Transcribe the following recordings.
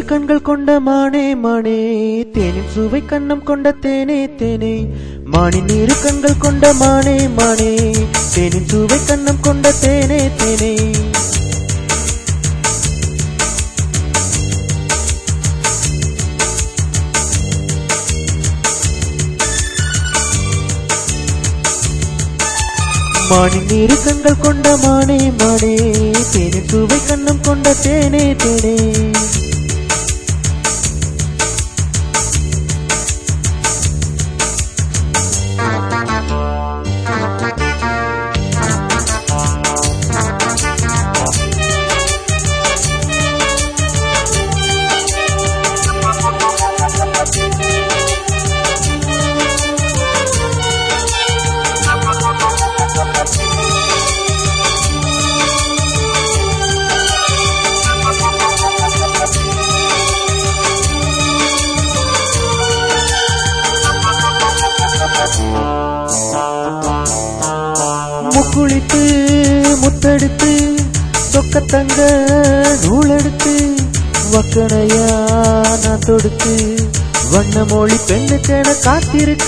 கண்கள் கொண்ட மானே மானே தேனின் சுவை கண்ணம் கொண்ட தேனே தேனே மானின் இரு கண்கள் கொண்ட மானே மானே தேனின் சுவை கண்ணம் கொண்ட தேனே தேனே மானின் இரு கண்கள் கொண்ட மானே மானே தேனின் சுவை கண்ணம் கொண்ட தேனே தேனே முக்குளித்து முத்தெடுத்து சொக்கத்தங்க நூலெடுத்து வக்கனையா நான் தொடுத்து வண்ண மொழி பெண்ணுக்கென காத்திருக்க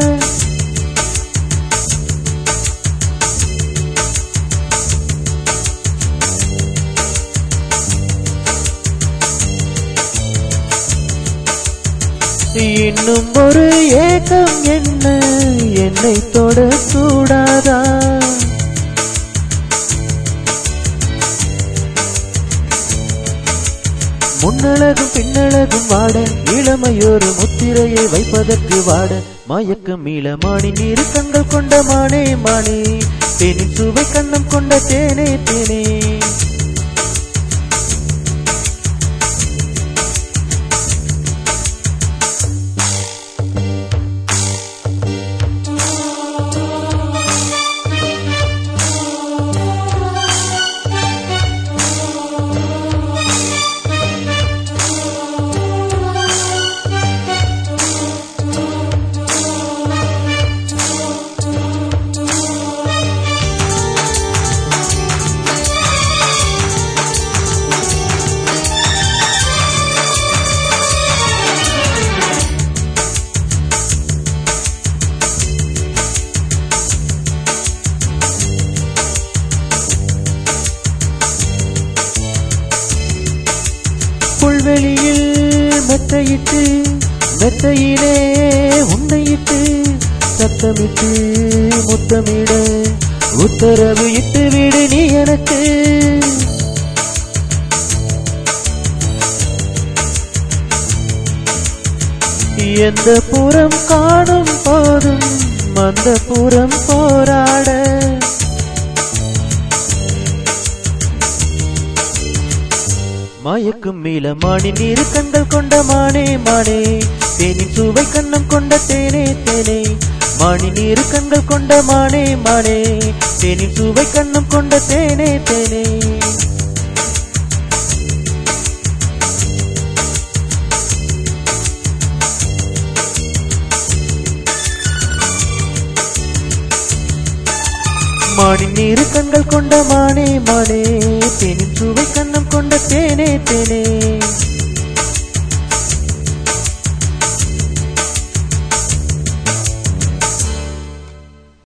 இன்னும் ஒரு ஏக்கம் என்ன என்னை தொட கூடாதா முன்னழகும் பின்னழகும் வாட இளமையொரு முத்திரையை வைப்பதற்கு வாட மயக்கம் மீளமானி நீரு கண்கள் கொண்ட மானே மானே தேனின் சுவை கண்ணம் கொண்ட தேனே தேனே புல்வெளியில் மெத்தையிட்டு மெத்தையிலே உன்னையிட்டு சத்தமிட்டு முத்தமிட உத்தரவு இட்டு விடு நீ எனக்கு எந்த புறம் காணும் போதும் அந்த புறம் போராட மயக்கும் மீள மானி நீரு கண்கள் கொண்ட மானே மானே தேனின் சுவை கண்ணம் கொண்ட தேனே தேனே மானி நீரு கண்கள் கொண்ட மானே மானே தேனின் சுவை கண்ணம் கொண்ட தேனே தேனே மானி நீரு கண்கள் கொண்ட மானே மானே தேனின் சுவை கண்ணம் கொண்ட தேனே தேனே